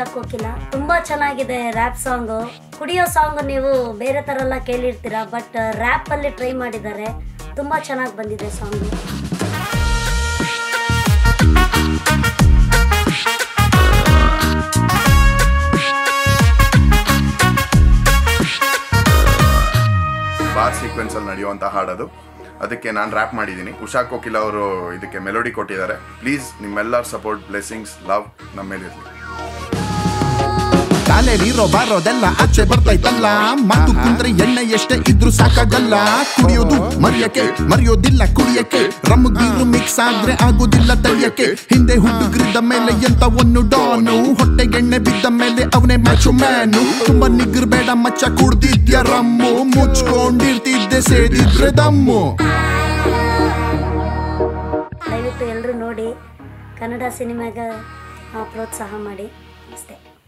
ಉಷಾ ಕೋಕಿಲ ತುಂಬಾ ಚೆನ್ನಾಗಿದೆ rap song ಕುಡಿಯೋ ಸಾಂಗ್ ನೀವು ಬೇರೆ ಥರ ಎಲ್ಲ ಕೇಳಿರ್ತೀರ ಬಟ್ ರ್ಯಾಪ್ ಅಲ್ಲಿ ಟ್ರೈ ಮಾಡಿದ್ದಾರೆ ತುಂಬಾ ಚೆನ್ನಾಗಿ ಬಂದಿದೆ ಸಾಂಗ್ ಬಾರ್ ಸೀಕ್ವೆನ್ಸ್ ಅಲ್ಲಿ ನಡೆಯುವಂತ ಹಾಡದು ಅದಕ್ಕೆ ನಾನು ರ್ಯಾಪ್ ಮಾಡಿದ್ದೀನಿ ಉಷಾ ಕೋಕಿಲ್ ಅವರು ಇದಕ್ಕೆ ಮೆಲೋಡಿ ಕೊಟ್ಟಿದ್ದಾರೆ ಪ್ಲೀಸ್ ನಿಮ್ಮೆಲ್ಲರ ಸಪೋರ್ಟ್ ಬ್ಲೆಸ್ಸಿಂಗ್ಸ್ ಲವ್ ನಮ್ಮ ಮೇಲೆ ಇರಲಿ ಕಾಲೇರಿರೋ ಬಾರೋದೆಲ್ಲ ಆಚೆ ಬರ್ತೈತಲ್ಲ ಮಾತು ಕುಂದ್ರೆ ಎಣ್ಣೆ ಎಷ್ಟೇ ಇದ್ರು ಸಾಕಾಗಲ್ಲ ಕುಡಿಯೋದು ಮರಿಯಕ್ಕೆ ಮರೆಯೋದಿಲ್ಲ ಕುಡಿಯಕ್ಕೆ ರಮ್ ಗೀರು ಮಿಕ್ಸ್ ಆದ್ರೆ ಆಗೋದಿಲ್ಲ ತಳಿಯಕ್ಕೆ ಹಿಂದೆ ಹುಡುಗರಿದ್ದ ಮೇಲೆ ಎಂತ ಒಂದು ಡಾನು ಹೊಟ್ಟೆಗೆಣ್ಣೆ ಬಿದ್ದ ಮೇಲೆ ಅವನೇ ಮ್ಯಾಚು ಮ್ಯಾನು ತುಂಬಾ ನಿಗ್ರಬೇಡ ಮಚ್ಚ ಕುಡ್ದಿದ್ಯ ರಮ್ಮು ಮುಚ್ಕೊಂಡಿರ್ತಿದ್ದೆ ಸೇದಿದ್ರೆ ದಮ್ಮು ದಯವಿಟ್ಟು ಎಲ್ಲರೂ ನೋಡಿ ಕನ್ನಡ ಸಿನಿಮಾಗ ಆ, ಪ್ರೋತ್ಸಾಹ ಮಾಡಿ ಅಷ್ಟೇ